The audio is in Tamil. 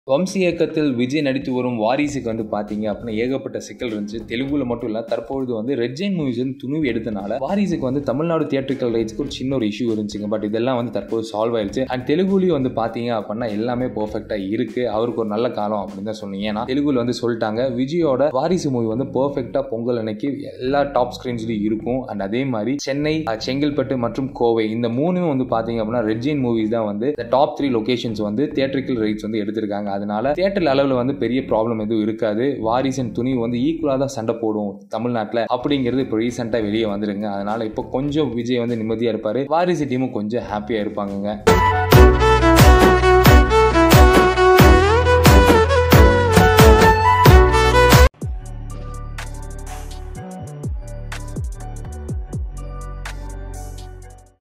வம்சி இயக்கத்தில் விஜய் நடித்து வரும் வாரிசுக்கு வந்து பார்த்தீங்க அப்படின்னா ஏகப்பட்ட சிக்கல் இருந்துச்சு தெலுங்குல மட்டும் இல்லை தற்பொழுது வந்து ரெட் ஜெயின் மூவிஸ் வந்து துணிவு எடுத்தனால வாரிசுக்கு வந்து தமிழ்நாடு தியேட்டரிக்கல் ரைட்ஸ்க்கு ஒரு சின்ன ஒரு இஷ்யூ இருந்துச்சுங்க பட் இதெல்லாம் வந்து தற்போது சால்வ் ஆயிருச்சு அண்ட் தெலுங்குலையும் வந்து பார்த்தீங்க அப்படின்னா எல்லாமே பர்ஃபெக்டாக இருக்கு அவருக்கு ஒரு நல்ல காலம் அப்படின்னு தான் சொன்னீங்க ஏன்னா தெலுங்குல வந்து சொல்லிட்டாங்க விஜயோட வாரிசு மூவி வந்து பர்ஃபெக்டாக பொங்கல் அன்னைக்கு எல்லா டாப் ஸ்க்ரீன்ஸ்லையும் இருக்கும் அண்ட் அதே மாதிரி சென்னை அஹ், செங்கல்பட்டு மற்றும் கோவை இந்த மூணுமே வந்து பார்த்தீங்க அப்படின்னா ரெட் ஜெயின் மூவிஸ் தான் வந்து இந்த டாப் த்ரீ லொகேஷன்ஸ் வந்து தியேட்டரிக்கல் ரைட்ஸ் வந்து எடுத்திருக்காங்க அதனால தியேட்டர் அளவில் வந்து பெரிய ப்ராப்ளம் எதுவும் இருக்காது வாரிசன் துணி வந்து ஈக்குவலாக தான் சண்டை போடும் தமிழ்நாட்டில் அப்படிங்கிறது இப்போ ரீசெண்டாக வெளியே வந்துருங்க அதனால இப்போ கொஞ்சம் விஜய் வந்து நிம்மதியாக இருப்பார் வாரிசு டீமும் கொஞ்சம் ஹாப்பியாக இருப்பாங்கங்க